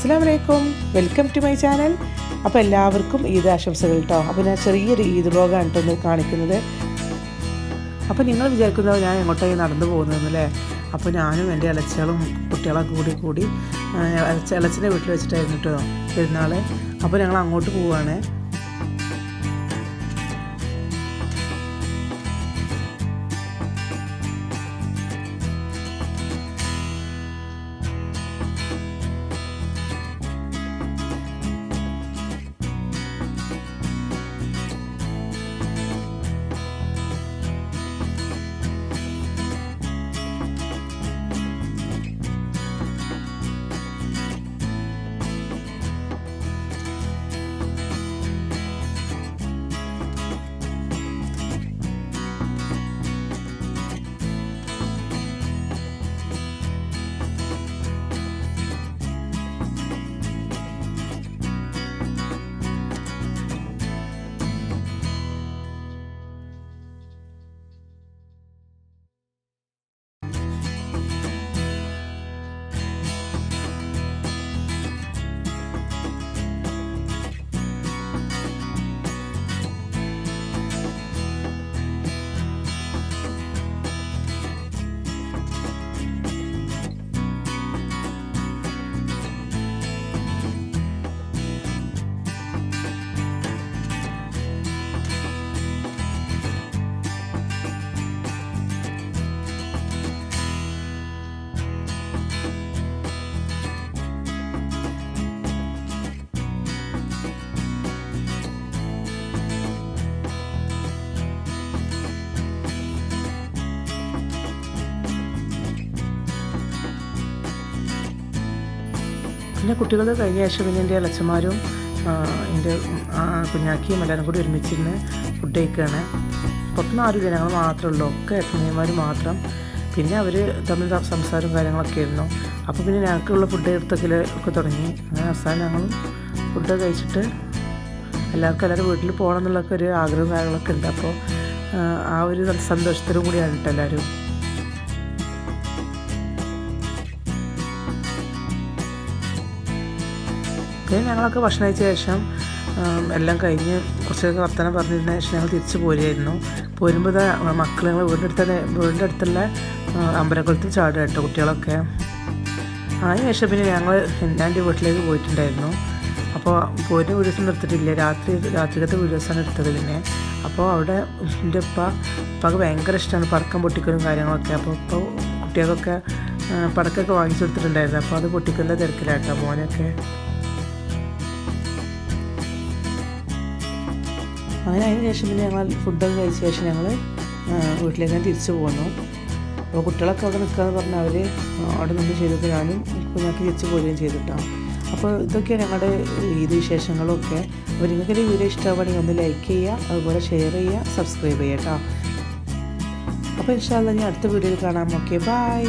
അസ്സാം വലൈക്കും welcome to my channel അപ്പോൾ എല്ലാവർക്കും ഈദ് ആശംസകൾ കേട്ടോ അപ്പോൾ ഞാൻ ചെറിയൊരു ഈദ് ബ്ലോഗാണ് കേട്ടോ ഒന്ന് കാണിക്കുന്നത് അപ്പോൾ നിങ്ങൾ വിചാരിക്കുന്നത് ഞാൻ എങ്ങോട്ടായി നടന്നു പോകുന്നതെന്നല്ലേ അപ്പോൾ ഞാനും എൻ്റെ ഇലച്ചകളും കുട്ടികളൊക്കെ കൂടി കൂടി ഇലച്ച ഇലച്ചൻ്റെ വീട്ടിൽ വെച്ചിട്ടായിരുന്നു കേട്ടോ പെരുന്നാൾ അപ്പോൾ ഞങ്ങൾ അങ്ങോട്ട് പോവുകയാണ് പിന്നെ കുട്ടികൾ കഴിഞ്ഞ ശേഷം പിന്നെ എൻ്റെ ഇളച്ചന്മാരും എൻ്റെ കുഞ്ഞാക്കിയും എല്ലാവരും കൂടി ഒരുമിച്ചിരുന്ന് ഫുഡ് കഴിക്കുകയാണ് പുറത്തുനിന്ന് ആരും ഇല്ല ഞങ്ങൾ മാത്രമേ ഉള്ളൂ ഒക്കെ ഏട്ടനിയന്മാർ മാത്രം പിന്നെ അവർ തമ്മിൽ സംസാരവും കാര്യങ്ങളൊക്കെ ആയിരുന്നു അപ്പോൾ പിന്നെ ഞങ്ങൾക്കുള്ള ഫുഡ് എടുത്തൊക്കെ ഒക്കെ തുടങ്ങി അങ്ങനെ അവസാനം ഞങ്ങളും ഫുഡ് കഴിച്ചിട്ട് എല്ലാവർക്കും എല്ലാവരും വീട്ടിൽ പോകണം എന്നുള്ളൊക്കെ ഒരു ആഗ്രഹവും കാര്യങ്ങളൊക്കെ ഉണ്ട് അപ്പോൾ ആ ഒരു സന്തോഷത്തിലും കൂടിയാണ് കേട്ടോ എല്ലാവരും പിന്നെ ഞങ്ങളൊക്കെ ഭക്ഷണം കഴിച്ച ശേഷം എല്ലാം കഴിഞ്ഞ് കുറച്ചൊക്കെ വർത്തമാനം പറഞ്ഞിരുന്ന ശേഷം ഞങ്ങൾ തിരിച്ചു പോരുമായിരുന്നു പോരുമ്പോൾ ഇതാ മക്കൾ ഞങ്ങൾ വീടിൻ്റെ അടുത്ത് തന്നെ വീടിൻ്റെ അടുത്തുള്ള അമ്പലക്കുളത്തിൽ ചാടുക കേട്ടോ കുട്ടികളൊക്കെ അതിന് ശേഷം പിന്നെ ഞങ്ങൾ ഞാൻ എൻ്റെ വീട്ടിലേക്ക് പോയിട്ടുണ്ടായിരുന്നു അപ്പോൾ പോരുന്ന വീഡിയോസൊന്നും എടുത്തിട്ടില്ല രാത്രി രാത്രിക്കത്തെ വീഡിയോസാണ് എടുത്തത് പിന്നെ അപ്പോൾ അവിടെ എൻ്റെ ഉപ്പ ഉപ്പാക്ക് ഭയങ്കര ഇഷ്ടമാണ് പടക്കം പൊട്ടിക്കലും കാര്യങ്ങളൊക്കെ അപ്പോൾ ഇപ്പോൾ കുട്ടികൾക്കൊക്കെ പടക്കമൊക്കെ വാങ്ങിച്ചു കൊടുത്തിട്ടുണ്ടായിരുന്നു അപ്പോൾ അത് പൊട്ടിക്കുന്ന തിരക്കിലാട്ടോ മോനൊക്കെ അങ്ങനെ അതിന് ശേഷം പിന്നെ ഞങ്ങൾ ഫുഡൊക്കെ കഴിച്ച ശേഷം ഞങ്ങൾ വീട്ടിലേക്ക് തിരിച്ചു പോന്നു അപ്പോൾ കുട്ടികളൊക്കെ അവിടെ നിൽക്കാന്ന് പറഞ്ഞാൽ അവർ അവിടെ നിന്ന് ചെയ്തപ്പോൾ ഞാനും കുഞ്ഞാക്കി തിരിച്ചു പോവുകയും ചെയ്തിട്ടാണ് അപ്പോൾ ഇതൊക്കെയാണ് ഞങ്ങളുടെ ഈദ് വിശേഷങ്ങളൊക്കെ അപ്പോൾ നിങ്ങൾക്ക് ഈ വീഡിയോ ഇഷ്ടമാവുകയാണെങ്കിൽ ഒന്ന് ലൈക്ക് ചെയ്യുക അതുപോലെ ഷെയർ ചെയ്യുക സബ്സ്ക്രൈബ് ചെയ്യുക കേട്ടോ അപ്പോൾ ഇൻഷാല്ല ഞാൻ അടുത്ത വീഡിയോയിൽ കാണാം okay bye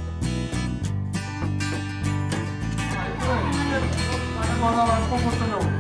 Para, para, para, para, para, para, para,